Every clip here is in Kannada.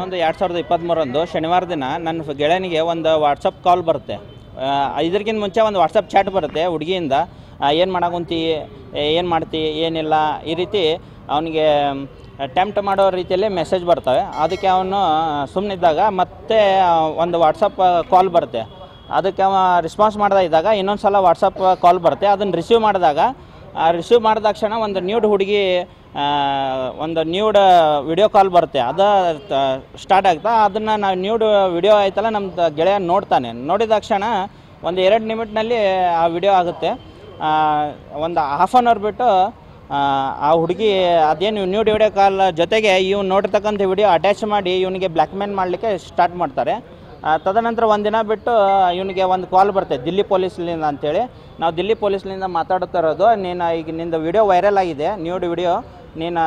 ಹನ್ನೊಂದು ಎರಡು ಸಾವಿರದ ಇಪ್ಪತ್ತ್ಮೂರರಂದು ಶನಿವಾರ ದಿನ ನನ್ನ ಗೆಳೆಯನಿಗೆ ಒಂದು ವಾಟ್ಸಪ್ ಕಾಲ್ ಬರುತ್ತೆ ಇದಕ್ಕಿಂತ ಮುಂಚೆ ಒಂದು ವಾಟ್ಸಪ್ ಚಾಟ್ ಬರುತ್ತೆ ಹುಡುಗಿಯಿಂದ ಏನು ಮಾಡಾಕುಂತಿ ಏನು ಮಾಡ್ತಿ ಏನಿಲ್ಲ ಈ ರೀತಿ ಅವನಿಗೆ ಟೆಂಪ್ಟ್ ಮಾಡೋ ರೀತಿಯಲ್ಲಿ ಮೆಸೇಜ್ ಬರ್ತವೆ ಅದಕ್ಕೆ ಅವನು ಸುಮ್ಮನಿದ್ದಾಗ ಮತ್ತೆ ಒಂದು ವಾಟ್ಸಪ್ ಕಾಲ್ ಬರುತ್ತೆ ಅದಕ್ಕೆ ಅವ ರೆಸ್ಪಾನ್ಸ್ ಮಾಡ್ತಾ ಇದ್ದಾಗ ಇನ್ನೊಂದು ಸಲ ವಾಟ್ಸಪ್ ಕಾಲ್ ಬರುತ್ತೆ ಅದನ್ನು ರಿಸೀವ್ ಮಾಡಿದಾಗ ರಿಸೀವ್ ಮಾಡಿದ ತಕ್ಷಣ ಒಂದು ನ್ಯೂಡ್ ಹುಡುಗಿ ಆ, ಒಂದು ನ್ಯೂಡ್ ವಿಡಿಯೋ ಕಾಲ್ ಬರುತ್ತೆ ಅದು ಸ್ಟಾರ್ಟ್ ಆಗ್ತಾ ಅದನ್ನು ನಾವು ನ್ಯೂಡ್ ವಿಡಿಯೋ ಆಯ್ತಲ್ಲ ನಮ್ಮ ಗೆಳೆಯ ನೋಡ್ತಾನೆ ನೋಡಿದ ತಕ್ಷಣ ಒಂದು ಎರಡು ನಿಮಿಟ್ನಲ್ಲಿ ಆ ವಿಡಿಯೋ ಆಗುತ್ತೆ ಆ, ಒಂದು ಹಾಫ್ ಆನ್ ಅವರ್ ಬಿಟ್ಟು ಆ, ಆ ಹುಡುಗಿ ಅದೇನು ನ್ಯೂಡ್ ವಿಡಿಯೋ ಕಾಲ್ ಜೊತೆಗೆ ಇವ್ನು ನೋಡಿರ್ತಕ್ಕಂಥ ವಿಡಿಯೋ ಅಟ್ಯಾಚ್ ಮಾಡಿ ಇವನಿಗೆ ಬ್ಲ್ಯಾಕ್ ಮೇಲ್ ಮಾಡಲಿಕ್ಕೆ ಸ್ಟಾರ್ಟ್ ಮಾಡ್ತಾರೆ ಆ, ತದನಂತರ ಒಂದಿನ ಬಿಟ್ಟು ಇವನಿಗೆ ಒಂದು ಕಾಲ್ ಬರುತ್ತೆ ದಿಲ್ಲಿ ಪೊಲೀಸ್ಲಿಂದ ಅಂತೇಳಿ ನಾವು ದಿಲ್ಲಿ ಪೊಲೀಸ್ಲಿಂದ ಮಾತಾಡ್ತಾ ಇರೋದು ನೀನು ಈಗ ನಿಂದು ವಿಡಿಯೋ ವೈರಲ್ ಆಗಿದೆ ನ್ಯೂಡ್ ವಿಡಿಯೋ ನೀನು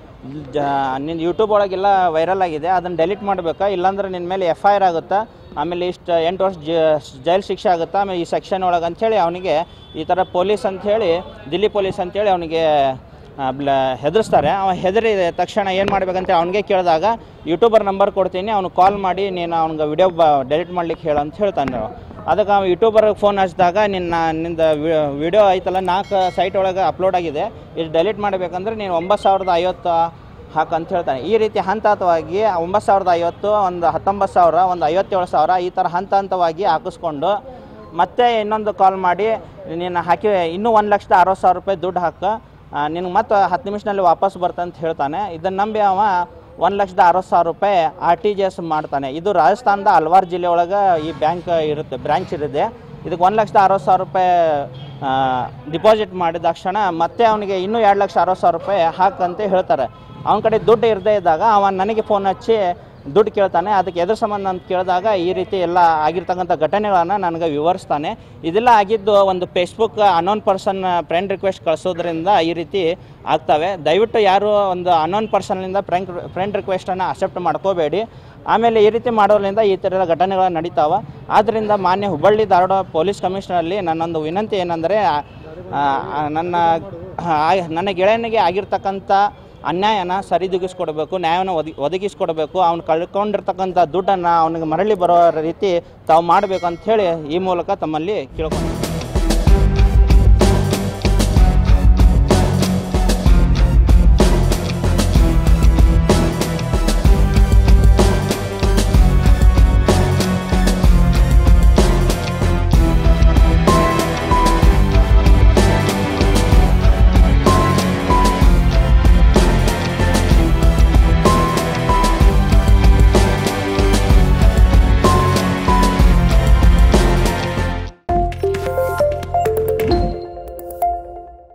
ಜ ನಿನ್ನ ಯೂಟ್ಯೂಬ್ ಒಳಗೆಲ್ಲ ವೈರಲ್ ಆಗಿದೆ ಅದನ್ನು ಡೆಲೀಟ್ ಮಾಡಬೇಕಾ ಇಲ್ಲಾಂದ್ರೆ ನಿನ್ನ ಮೇಲೆ ಎಫ್ ಐ ಆರ್ ಆಗುತ್ತಾ ಆಮೇಲೆ ಇಷ್ಟು ಎಂಟು ವರ್ಷ ಜೈಲ್ ಶಿಕ್ಷೆ ಆಗುತ್ತಾ ಆಮೇಲೆ ಈ ಸೆಕ್ಷನ್ ಒಳಗೆ ಅಂಥೇಳಿ ಅವನಿಗೆ ಈ ಥರ ಪೊಲೀಸ್ ಅಂಥೇಳಿ ದಿಲ್ಲಿ ಪೊಲೀಸ್ ಅಂಥೇಳಿ ಅವನಿಗೆ ಆ, ಬ್ಲ ಹೆದರಿಸ್ತಾರೆ ಅವ ಹೆದರಿ ತಕ್ಷಣ ಏನು ಮಾಡ್ಬೇಕಂತ ಅವನಿಗೆ ಕೇಳಿದಾಗ ಯೂಟ್ಯೂಬರ್ ನಂಬರ್ ಕೊಡ್ತೀನಿ ಅವ್ನು ಕಾಲ್ ಮಾಡಿ ನೀನು ಅವ್ನಿಗೆ ವಿಡಿಯೋ ಬ ಡೆಲಿಟ್ ಮಾಡ್ಲಿಕ್ಕೆ ಹೇಳು ಅಂತ ಹೇಳ್ತಾನೆ ನಾವು ಅದಕ್ಕೆ ಅವ್ನು ಯೂಟ್ಯೂಬರ್ಗೆ ಫೋನ್ ಹಚ್ಚಿದಾಗ ನಿನ್ನ ನಿಂದ ವಿಡಿಯೋ ಐತಲ್ಲ ನಾಲ್ಕು ಸೈಟ್ ಒಳಗೆ ಅಪ್ಲೋಡ್ ಆಗಿದೆ ಇದು ಡೆಲಿಟ್ ಮಾಡಬೇಕಂದ್ರೆ ನೀನು ಒಂಬತ್ತು ಸಾವಿರದ ಐವತ್ತು ಹಾಕು ಅಂತ ಹೇಳ್ತಾನೆ ಈ ರೀತಿ ಹಂತ ಹಂತವಾಗಿ ಒಂಬತ್ತು ಸಾವಿರದ ಐವತ್ತು ಒಂದು ಹತ್ತೊಂಬತ್ತು ಸಾವಿರ ಒಂದು ಐವತ್ತೇಳು ಸಾವಿರ ಈ ಥರ ಹಂತ ಹಂತವಾಗಿ ಹಾಕಿಸ್ಕೊಂಡು ಮತ್ತೆ ಇನ್ನೊಂದು ಕಾಲ್ ಮಾಡಿ ನೀನು ಹಾಕಿ ಇನ್ನೂ ಒಂದು ಲಕ್ಷದ ಅರವತ್ತು ಸಾವಿರ ರೂಪಾಯಿ ದುಡ್ಡು ಹಾಕು ನಿನಗೆ ಮತ್ತೆ ಹತ್ತು ನಿಮಿಷದಲ್ಲಿ ವಾಪಸ್ ಬರ್ತಂತ ಹೇಳ್ತಾನೆ ಇದನ್ನು ನಂಬಿ ಅವ ಒಂದು ಲಕ್ಷದ ಅರವತ್ತು ಸಾವಿರ ರೂಪಾಯಿ ಆರ್ ಟಿ ಜಿ ಎಸ್ ಮಾಡ್ತಾನೆ ಇದು ರಾಜಸ್ಥಾನದ ಹಲ್ವಾರ್ ಜಿಲ್ಲೆ ಒಳಗೆ ಈ ಬ್ಯಾಂಕ್ ಇರುತ್ತೆ ಬ್ರ್ಯಾಂಚ್ ಇರುತ್ತೆ ಇದಕ್ಕೆ ಒಂದು ಲಕ್ಷದ ಅರವತ್ತು ಸಾವಿರ ರೂಪಾಯಿ ಡಿಪಾಸಿಟ್ ಮಾಡಿದ ತಕ್ಷಣ ಮತ್ತೆ ಅವನಿಗೆ ಇನ್ನೂ ಎರಡು ಲಕ್ಷ ಅರವತ್ತು ಸಾವಿರ ರೂಪಾಯಿ ಹಾಕಂತ ಹೇಳ್ತಾರೆ ಅವನ ಕಡೆ ದುಡ್ಡು ಇರದೇ ಇದ್ದಾಗ ಅವನು ನನಗೆ ಫೋನ್ ಹಚ್ಚಿ ದುಡ್ಡು ಕೇಳ್ತಾನೆ ಅದಕ್ಕೆ ಎದ್ರ ಸಂಬಂಧ ಅಂತ ಕೇಳಿದಾಗ ಈ ರೀತಿ ಎಲ್ಲ ಆಗಿರ್ತಕ್ಕಂಥ ಘಟನೆಗಳನ್ನು ನನಗೆ ವಿವರಿಸ್ತಾನೆ ಇದೆಲ್ಲ ಆಗಿದ್ದು ಒಂದು Facebook unknown person friend request ಕಳಿಸೋದ್ರಿಂದ ಈ ರೀತಿ ಆಗ್ತವೆ ದಯವಿಟ್ಟು ಯಾರು ಒಂದು ಅನೋನ್ ಪರ್ಸನ್ನಿಂದ ಫ್ರೆಂಡ್ ಫ್ರೆಂಡ್ ರಿಕ್ವೆಸ್ಟನ್ನು ಅಕ್ಸೆಪ್ಟ್ ಮಾಡ್ಕೋಬೇಡಿ ಆಮೇಲೆ ಈ ರೀತಿ ಮಾಡೋದ್ರಿಂದ ಈ ಥರದ ಘಟನೆಗಳು ನಡೀತಾವೆ ಆದ್ದರಿಂದ ಮಾನ್ಯ ಹುಬ್ಬಳ್ಳಿ ಧಾರವಾಡ ಪೊಲೀಸ್ ಕಮಿಷನರಲ್ಲಿ ನನ್ನೊಂದು ವಿನಂತಿ ಏನಂದರೆ ನನ್ನ ಆ- ನನ್ನ ಗೆಳೆಯನಿಗೆ ಆಗಿರ್ತಕ್ಕಂಥ ಅನ್ಯಾಯನ ಸರಿದೂಗಿಸ್ಕೊಡ್ಬೇಕು ನ್ಯಾಯವನ್ನು ಒದಗಿ ಒದಗಿಸ್ಕೊಡ್ಬೇಕು ಅವ್ನು ಕಳ್ಕೊಂಡಿರ್ತಕ್ಕಂಥ ದುಡ್ಡನ್ನು ಅವನಿಗೆ ಮರಳಿ ಬರೋ ರೀತಿ ತಾವು ಮಾಡಬೇಕು ಅಂತ ಹೇಳಿ ಈ ಮೂಲಕ ತಮ್ಮಲ್ಲಿ ಕೇಳ್ಕೊಂಡು